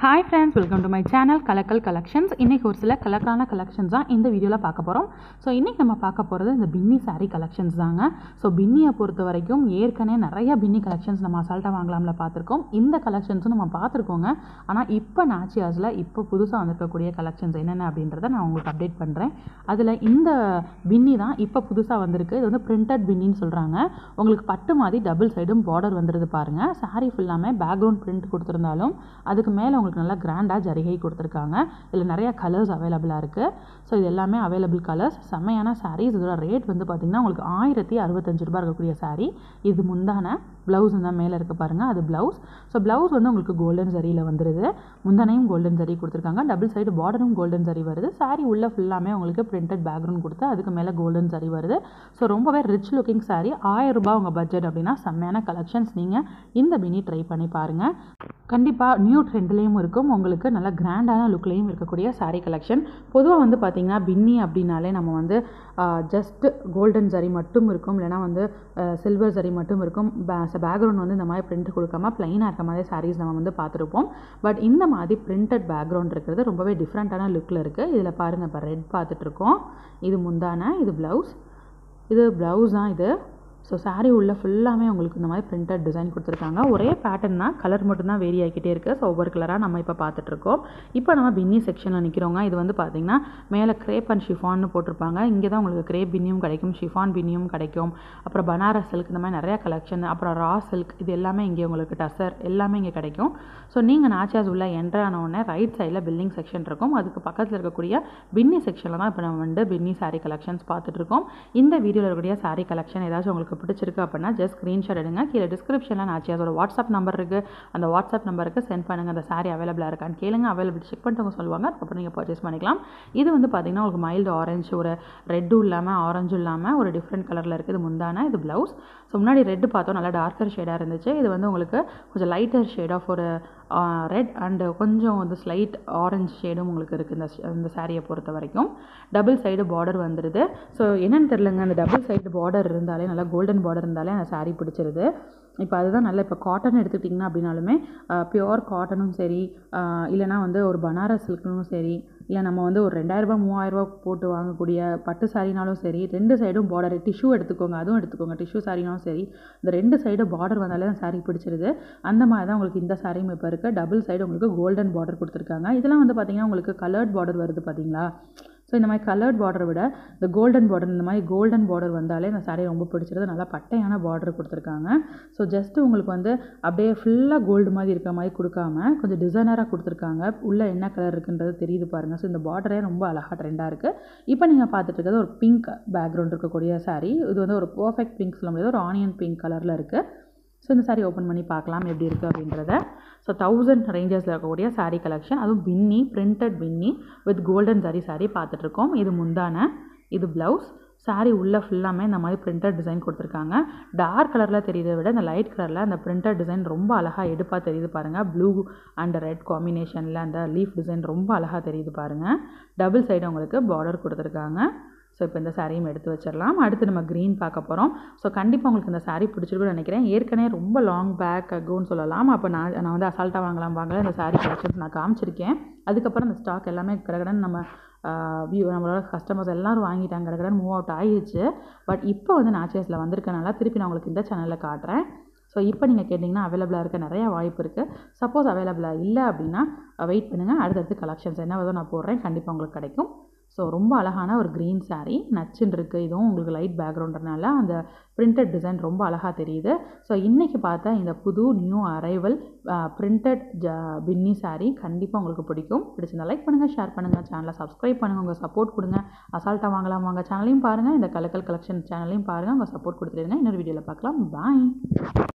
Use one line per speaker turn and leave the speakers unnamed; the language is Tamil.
hi friends welcome to my channel Kalakkal collections இன்றைக்கி ஒரு சில கலக்கலான கலெக்ஷன்ஸ் தான் இந்த வீடியோவில் பார்க்க போகிறோம் ஸோ இன்றைக்கி நம்ம பார்க்க போகிறது இந்த பின்னி saree கலெக்ஷன்ஸ் தாங்க ஸோ பின்னியை பொறுத்த வரைக்கும் ஏற்கனவே நிறைய பின்னி கலெக்ஷன்ஸ் நம்ம அசால்ட்டாக வாங்கலாம்ல பார்த்துருக்கோம் இந்த கலெக்ஷன்ஸும் நம்ம பார்த்துருக்கோங்க ஆனால் இப்போ நாச்சியாஸில் இப்போ புதுசாக வந்திருக்கக்கூடிய கலெக்ஷன்ஸ் என்னென்ன அப்படின்றத நான் உங்களுக்கு அப்டேட் பண்ணுறேன் அதில் இந்த பின்னி தான் இப்போ புதுசாக வந்திருக்கு இது வந்து பிரிண்டட் பின்னின்னு சொல்கிறாங்க உங்களுக்கு பட்டு மாதிரி டபுள் சைடும் பார்டர் வந்துருது பாருங்கள் saree ஃபுல்லாமே பேக்ரவுண்ட் பிரிண்ட் கொடுத்துருந்தாலும் அதுக்கு மேலே உங்களுக்கு நல்லா கிராண்டாக ஜரிகை கொடுத்துருக்காங்க இதில் நிறைய கலர்ஸ் அவைலபிளாக இருக்குது ஸோ இது எல்லாமே அவைலபிள் கலர்ஸ் செம்மையான சாரீஸ் இதோட ரேட் வந்து பார்த்திங்கன்னா உங்களுக்கு ஆயிரத்தி அறுபத்தஞ்சு ரூபாய் இருக்கக்கூடிய saree இது முந்தான ப்ளவுஸ் தான் மேலே இருக்க பாருங்கள் அது ப்ளவுஸ் ஸோ ப்ளவுஸ் வந்து உங்களுக்கு கோல்டன் சரியில் வந்துடுது முந்தானையும் கோல்டன் சரி கொடுத்துருக்காங்க டபுள் சைடு பார்டரும் கோல்டன் சரி வருது saree உள்ள ஃபுல்லாமே உங்களுக்கு பிரிண்டட் பேக்ரவுண்ட் கொடுத்து அதுக்கு மேலே கோல்டன் சரி வருது ஸோ ரொம்பவே ரிச் லுக்கிங் saree ஆயிரம் ரூபாய் உங்கள் பட்ஜெட் அப்படின்னா செம்மையான கலெக்ஷன்ஸ் நீங்கள் இந்த பினி ட்ரை பண்ணி பாருங்கள் கண்டிப்பாக நியூ ட்ரெண்ட்லேயும் இருக்கும் உங்களுக்கு நல்ல கிராண்டான லுக்லேயும் இருக்கக்கூடிய saree கலெக்ஷன் பொதுவாக வந்து பார்த்திங்கன்னா பின்னி அப்படின்னாலே நம்ம வந்து ஜஸ்ட் கோல்டன் சரி மட்டும் இருக்கும் இல்லைனா வந்து சில்வர் சரி மட்டும் இருக்கும் பேக்ரவுண்ட் வந்து இந்த மாதிரி பிரிண்ட் கொடுக்காம ப்ளைனாக இருக்க மாதிரி sarees நம்ம வந்து பார்த்துருப்போம் பட் இந்த மாதிரி பிரிண்டட் பேக்ரவுண்ட் இருக்கிறது ரொம்பவே டிஃப்ரெண்ட்டான லுக்கில் இருக்குது இதில் பாருங்கள் இப்போ ரெட் பார்த்துட்ருக்கோம் இது முந்தான இது ப்ளவுஸ் இது ப்ளவுஸ் தான் இது ஸோ saree உள்ள ஃபுல்லாமே உங்களுக்கு இந்த மாதிரி பிரிண்டட் டிசைன் கொடுத்துருக்காங்க ஒரே பேட்டர்ன் தான் கலர் மட்டும்தான் வேரி ஆகிக்கிட்டே இருக்குது ஸோ ஒவ்வொரு கலராக நம்ம இப்போ பார்த்துட்ருக்கோம் இப்போ நம்ம பின்னி செக்ஷனில் நிற்கிறோங்க இது வந்து பார்த்திங்கன்னா மேலே கிரேப் அண்ட் ஷிஃபான்னு போட்டிருப்பாங்க இங்கே தான் உங்களுக்கு கிரேப் பின்னியும் கிடைக்கும் ஷிஃபான் பின்னியும் கிடைக்கும் அப்புறம் பனாரஸ் சில்க் இந்த மாதிரி நிறையா கலெக்ஷன் அப்புறம் ரா சில்க் இது எல்லாமே இங்கே உங்களுக்கு டசர் எல்லாமே இங்கே கிடைக்கும் ஸோ நீங்கள் நாச்சியாஸ் உள்ள என்ட்ரு ஆனவுடனே ரைட் சைடில் பில்டிங் செக்ஷன் இருக்கும் அதுக்கு பக்கத்தில் இருக்கக்கூடிய பின்னி செக்ஷனில் தான் இப்போ நம்ம வந்து பின்னி saree கலெக்ஷன்ஸ் பார்த்துட்ருக்கோம் இந்த வீடியோவில் இருக்கக்கூடிய saree கலெக்ஷன் ஏதாச்சும் உங்களுக்கு பிடிச்சிருக்கு அப்படின்னா ஜஸ்ட் ஸ்க்ரீன்ஷாட் எடுங்க கீழே டிஸ்கிரிப்ஷனில் நாச்சியாஸோட வாட்ஸ்அப் நம்பர் இருக்குது அந்த வாட்ஸ்அப் நம்பருக்கு சென்ட் பண்ணுங்கள் அந்த saree அவைலபிளாக இருக்கான்னு கேளுங்க அவைலபிள் செக் பண்ணிட்டு அவங்க சொல்லுவாங்க அதுக்கப்புறம் நீங்கள் பர்ச்சேஸ் பண்ணிக்கலாம் இது வந்து பார்த்திங்கன்னா உங்களுக்கு மைல்டு ஆரஞ்சு ஒரு ரெட்டும் இல்லாமல் ஆரஞ்சும் இல்லாமல் ஒரு டிஃப்ரெண்ட் கலரில் இருக்குது இது முந்தான இது ப்ளவுஸ் ஸோ முன்னாடி ரெட்டு பார்த்தோம் நல்லா டார்க்கர் ஷேடாக இருந்துச்சு இது வந்து உங்களுக்கு கொஞ்சம் லைட்டர் ஷேட் ஆஃப் ஒரு ரெட் அண்டு கொஞ்சம் வந்து ஸ்லைட் ஆரஞ்சு ஷேடும் உங்களுக்கு இருக்குது இந்த இந்த சாரியை பொறுத்த வரைக்கும் டபுள் சைடு பார்டர் வந்துடுது ஸோ என்னென்னு தெரிலங்க அந்த டபுள் சைடு பார்டர் இருந்தாலே நல்லா கோல்டன் பார்டர் இருந்தாலே அந்த சாரீ பிடிச்சிருது இப்போ அதுதான் நல்ல இப்போ காட்டன் எடுத்துக்கிட்டிங்கன்னா அப்படின்னாலுமே பியோர் காட்டனும் சரி இல்லைனா வந்து ஒரு பனாரஸ் சில்க்னும் சரி இல்லை நம்ம வந்து ஒரு ரெண்டாயிரரூபா மூவாயிரரூபா போட்டு வாங்கக்கூடிய பட்டு சாரினாலும் சரி ரெண்டு சைடும் பார்டர் டிஷ்யூ எடுத்துக்கோங்க அதுவும் எடுத்துக்கோங்க டிஷ்யூ சாரினாலும் சரி இந்த ரெண்டு சைடு பார்டர் வந்தாலே தான் சாரீ பிடிச்சிருது அந்த மாதிரி தான் உங்களுக்கு இந்த சாரியும் இப்போ இருக்குது டபுள் சைடு உங்களுக்கு கோல்டன் பார்டர் கொடுத்துருக்காங்க இதெல்லாம் வந்து பார்த்திங்கன்னா உங்களுக்கு கலர்ட் பார்டர் வருது பார்த்தீங்களா ஸோ இந்த மாதிரி கலர்ட் பார்டரை விட இந்த கோல்டன் பார்டர் இந்த மாதிரி கோல்டன் பார்டர் வந்தாலே இந்த சாரீ ரொம்ப பிடிச்சிருது நல்லா பட்டையான பார்டர் கொடுத்துருக்காங்க ஸோ ஜஸ்ட்டு உங்களுக்கு வந்து அப்படியே ஃபுல்லாக கோல்டு மாதிரி இருக்க மாதிரி கொடுக்காம கொஞ்சம் டிசைனராக கொடுத்துருக்காங்க உள்ளே என்ன கலர் இருக்குன்றது தெரியுது பாருங்கள் ஸோ இந்த பார்டரே ரொம்ப அழகாக ட்ரெண்டாக இருக்குது இப்போ நீங்கள் பார்த்துட்டு இருக்கிறது ஒரு பிங்க் பேக்ரவுண்ட் இருக்கக்கூடிய சாரீ இது வந்து ஒரு பர்ஃபெக்ட் பிங்க் சொல்ல முடியாது ஒரு ஆனியன் பிங்க் கலரில் இருக்குது ஸோ இந்த சாரீ ஓப்பன் பண்ணி பார்க்கலாம் எப்படி இருக்குது அப்படின்றத ஸோ தௌசண்ட் ரேஞ்சஸில் இருக்கக்கூடிய சாரீ கலெக்ஷன் அதுவும் பின்னி பிரிண்டட் பின்னி வித் கோல்டன் சாரீ சாரீ பார்த்துட்ருக்கோம் இது முந்தான இது ப்ளவுஸ் சாரீ உள்ளே ஃபுல்லாமே இந்த மாதிரி பிரிண்டட் டிசைன் கொடுத்துருக்காங்க டார்க் கலரில் தெரியுதை விட இந்த லைட் கலரில் அந்த பிரிண்டட் டிசைன் ரொம்ப அழகாக எடுப்பாக தெரியுது பாருங்கள் ப்ளூ அண்ட் ரெட் காம்பினேஷனில் அந்த லீஃப் டிசைன் ரொம்ப அழகாக தெரியுது பாருங்கள் டபுள் சைடு உங்களுக்கு பார்டர் கொடுத்துருக்காங்க ஸோ இப்போ இந்த சாரியும் எடுத்து வச்சிடலாம் அடுத்து நம்ம க்ரீன் பார்க்க போகிறோம் ஸோ கண்டிப்பாக உங்களுக்கு இந்த சாரீ பிடிச்சிருக்குன்னு நினைக்கிறேன் ஏற்கனவே ரொம்ப லாங் பேக் அகோன்னு சொல்லலாம் அப்போ நான் நான் வந்து அசால்ட்டாக வாங்கலாம் வாங்கல இந்த சாரீ கலெக்ஷன்ஸ் நான் காமிச்சிருக்கேன் அதுக்கப்புறம் இந்த ஸ்டாக் எல்லாமே கடகடன்னு நம்ம வியூ நம்மளோட கஸ்டமர்ஸ் எல்லோரும் வாங்கிட்டாங்க கடகடன் மூவ் அவுட் ஆகிடுச்சு பட் இப்போ வந்து நாச்சேஸில் வந்திருக்கனால திருப்பி நான் உங்களுக்கு இந்த சேனலில் காட்டுறேன் ஸோ இப்போ நீங்கள் கேட்டிங்கன்னா அவைலபிளாக இருக்க நிறைய வாய்ப்பு இருக்குது சப்போஸ் அவைலபிளாக இல்லை அப்படின்னா வெயிட் பண்ணுங்கள் அடுத்தடுத்து கலெக்ஷன்ஸ் என்ன வருதோ நான் போடுறேன் கண்டிப்பாக உங்களுக்கு கிடைக்கும் ஸோ ரொம்ப அழகான ஒரு க்ரீன் சாரீ நச்சுன்னு இருக்குது இதுவும் உங்களுக்கு லைட் பேக்ரவுண்டர்னால அந்த பிரிண்டட் டிசைன் ரொம்ப அழகாக தெரியுது ஸோ இன்றைக்கி பார்த்தா இந்த புது நியூ அரைவல் பிரிண்டட் ஜ பின்னி சாரீ கண்டிப்பாக உங்களுக்கு பிடிக்கும் பிடிச்சிருந்தா லைக் பண்ணுங்கள் ஷேர் பண்ணுங்கள் சேனலை சப்ஸ்கிரைப் பண்ணுங்கள் உங்கள் சப்போர்ட் கொடுங்க அசால்ட்டாக வாங்கலாம் வாங்க சேனலையும் பாருங்கள் இந்த கலக்கல் கலெக்ஷன் சேனலையும் பாருங்கள் உங்கள் சப்போர்ட் கொடுத்துருங்க இன்னொரு வீடியோவில் பார்க்கலாம் பாய்